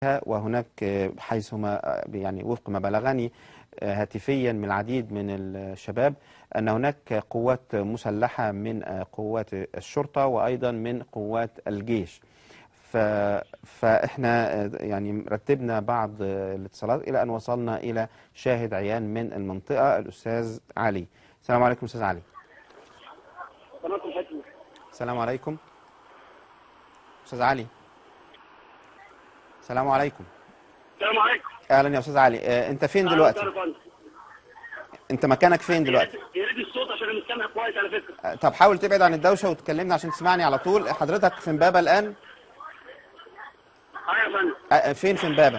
وهناك حيثما يعني وفق ما بلغني هاتفيا من العديد من الشباب أن هناك قوات مسلحة من قوات الشرطة وأيضا من قوات الجيش ف... فإحنا يعني رتبنا بعض الاتصالات إلى أن وصلنا إلى شاهد عيان من المنطقة الأستاذ علي السلام عليكم أستاذ علي السلام عليكم أستاذ علي السلام عليكم السلام عليكم اهلا يا استاذ علي آه، انت فين دلوقتي انت مكانك فين دلوقتي يا ريت الصوت عشان انا مستمع كويس على فكره آه، طب حاول تبعد عن الدوشه وتكلمني عشان تسمعني على طول حضرتك في امبابه الان ايوه يا فندم آه، فين في امبابه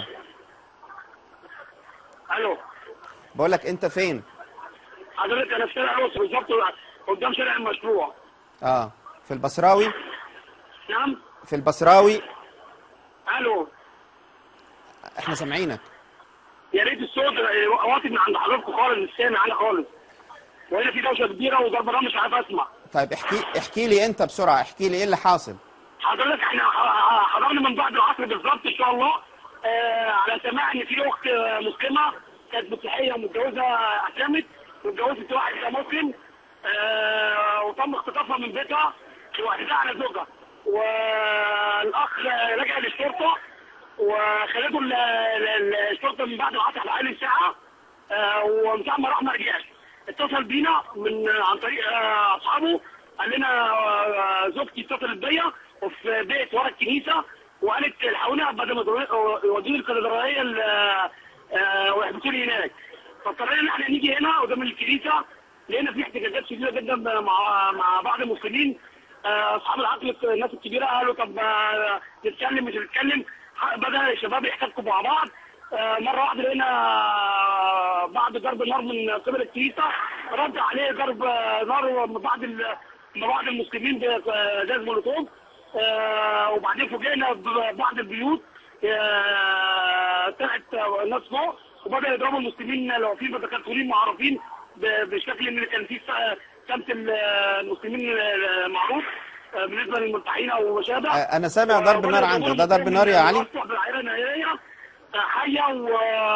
الو بقول لك انت فين حضرتك انا في شارع القدس بالظبط قدام شارع المشروع اه في البصراوي نعم في البصراوي الو احنا سامعينك يا ريت الصوت واطي من عند حضراتكم خالص مش سامع انا خالص وهنا في دوشه كبيره وضرب نار مش عارف اسمع طيب احكي احكي لي انت بسرعه احكي لي ايه اللي حاصل حضرتك احنا ح- حضرنا من بعد العصر بالظبط ان شاء الله آه على سماع ان في اخت آه، مسلمه كانت مسيحيه ومتجوزه اسلمت واتجوزت واحد مسلم آه وتم اختطافها من بيتها واعتداء على زوجها والاخ آه، لجأ للشرطه وخلته ال- ال- الشرطه من بعد العصر حوالي ساعه آه ومن ساعه ما راح ما رجعش اتصل بينا من عن طريق آه، اصحابه قال لنا آه، زوجتي اتصلت بيا وفي بيت ورا الكنيسه وقالت الحقونا بدل ما تروحوا- يودوني الكاتدرائيه ال- آه، ويحبسوني هناك فاضطرينا ان احنا نيجي هنا قدام الكنيسه لقينا في احتجاجات شديده جدا مع مع بعض المسلمين آه، اصحاب العقل الناس الكبيره قالوا طب آه، نتكلم مش نتكلم بدا الشباب يحتكوا مع بعض آه، مره واحده لقينا بعد ضرب نار من قبل الكنيسه رد عليه ضرب آه، نار من بعض ال- من بعض المسلمين بازاز مولوتوف آه، وبعدين فوجئنا ببعض البيوت آه، طلعت الناس فوق وبدا يضربوا المسلمين اللي واقفين متكتلين معروفين ب- بشكل ان كان في س- سمت ال- المسلمين معروف آه، بالنسبه للملتحين او ما شابه آه، انا سامع ضرب نار عندك ده ضرب نار يا علي مفتوح بالعيره الناريه آه، حيه و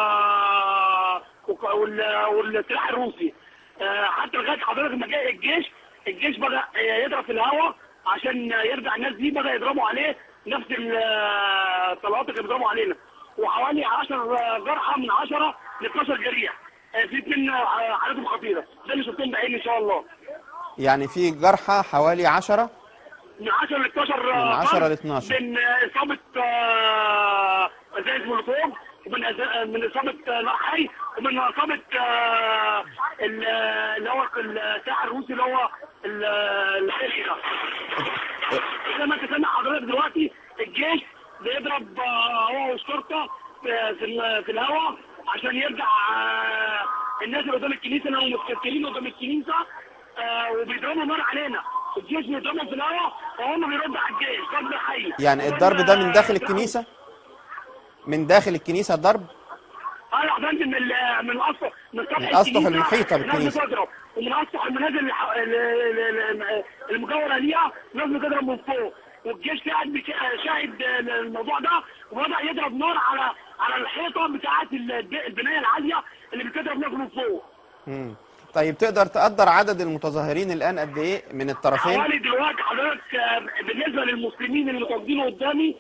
وك- وال- والسلاح الروسي آه، حتى لغايه حضرتك ما جاء الجيش الجيش بدا يضرب في الهواء عشان يرجع الناس دي بدا يضربوا عليه نفس ال- الطلقات اللي بيضربوا علينا وحوالي 10 جرحى من 10 ل 12 جريح آه، في اثنين آه، حالتهم خطيره ده اللي شفتهم بعيني ان شاء الله يعني في جرحى حوالي عشرة من 10 ل 12 من 10 ل 12. من اصابه آه، ازايز مولوتوف ومن أز- من اصابه آه، نار حي ومن اصابه آه، ال- اللي هو الساحر الروسي اللي هو ال- الحيلي ده زي ما انت سامع حضرتك دلوقتي الجيش بيضرب آه، هو والشرطه في في ال- في الهواء عشان يرجع آه، الناس اللي قدام الكنيسه اللي هم متكتلين قدام الكنيسه آه، وبيضربوا نار علينا الجيش بيضربهم في الهواء وهم بيردوا على الجيش ضرب حي يعني الضرب ده من داخل الكنيسه من داخل الكنيسه الضرب اه يا فندم من ال- من الاسطح من سطح من الأسطح الكنيسة المحيطة ناس بالكنيسة. بتضرب ومن اسطح المنازل الح- ال- ال- ال- المجاوره ليها ناس بتضرب من فوق والجيش قاعد بيك- شاهد الموضوع ده وبدا يضرب نار على على الحيطه بتاعه الب- البنايه العاليه اللي بتضرب ناس من فوق مم. طيب تقدر تقدر عدد المتظاهرين الان قد ايه من الطرفين حوالي دلوقتي حضرتك آه، بالنسبه للمسلمين اللي متواجدين قدامي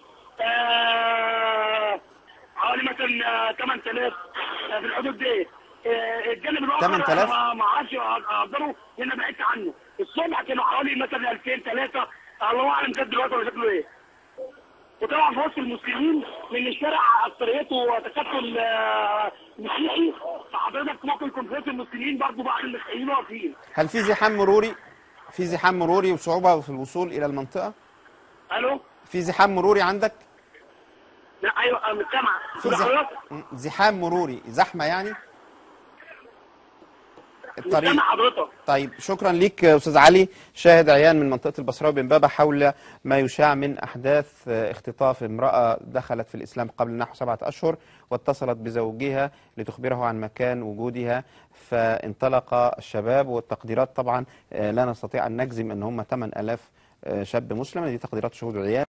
آه، حوالي مثلا آه، 8000 آه، في الحدود دي آه، الجانب الاخر 8000 أنا ما اعرفش اقدره لان بعدت عنه الصبح كانوا حوالي مثلا 2000 3 الله اعلم كان دلوقتي ولا شكله ايه وطبعا في وسط المسلمين من الشارع اكثريته تكتل آه، مسيحي فحضرتك ممكن يكون في وسط المسلمين برضه بعض المسيحيين واقفين هل في زحام مروري في زحام مروري وصعوبه في الوصول الى المنطقه الو في زحام مروري عندك لا ايوه أنا سامع في كده زح... حضرتك مم. زحام مروري زحمه يعني الطريق سامع حضرتك طيب شكرا ليك استاذ علي شاهد عيان من منطقه البصراوي بن بابا حول ما يشاع من احداث اختطاف امراه دخلت في الاسلام قبل نحو سبعه اشهر واتصلت بزوجها لتخبره عن مكان وجودها فانطلق الشباب والتقديرات طبعا آه، لا نستطيع ان نجزم ان هم 8000 آه، شاب مسلم دي تقديرات شهود عيان